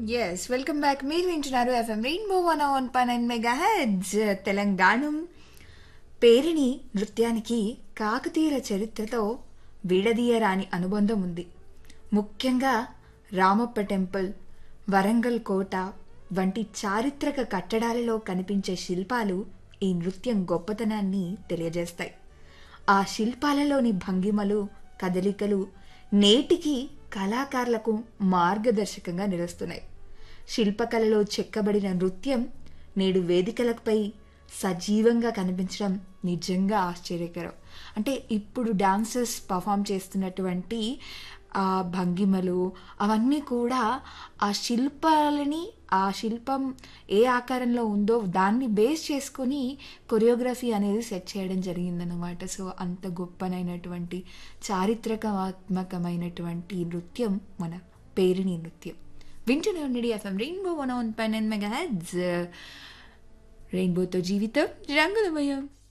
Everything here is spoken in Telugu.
ఎస్ వెల్కమ్ బ్యాక్ మీరు వింటున్నారు ఎఫ్ఎం రెయిన్బో వన్ వన్ పై nine megahertz Telangana Perini నృత్యానికి కాకతీయుల చరిత్రతో విడదీయరాని అనుబంధం ఉంది ముఖ్యంగా రామప్ప టెంపుల్ వరంగల్ కోట వంటి చారిత్రక కట్టడాలలో కనిపించే శిల్పాలు ఈ నృత్యం గొప్పతనాన్ని తెలియజేస్తాయి ఆ శిల్పాలలోని భంగిమలు కదలికలు నేటికి కళాకారులకు మార్గదర్శకంగా నిలుస్తున్నాయి శిల్పకళలో చెక్కబడిన నృత్యం నేడు వేదికలపై సజీవంగా కనిపించడం నిజంగా ఆశ్చర్యకరం అంటే ఇప్పుడు డాన్సర్స్ పర్ఫామ్ చేస్తున్నటువంటి ఆ భంగిమలు అవన్నీ కూడా ఆ శిల్పాలని ఆ శిల్పం ఏ ఆకారంలో ఉందో దాన్ని బేస్ చేసుకొని కొరియోగ్రఫీ అనేది సెట్ చేయడం జరిగిందనమాట సో అంత గొప్పనైనటువంటి చారిత్రకాత్మకమైనటువంటి నృత్యం మన పేరిణి నృత్యం వింటూనే ఉండండి ఎఫ్ఎం రెయిన్బో వన్ వన్ పైన మెగా హెడ్స్ రెయిన్బోతో జీవితం రంగులమయం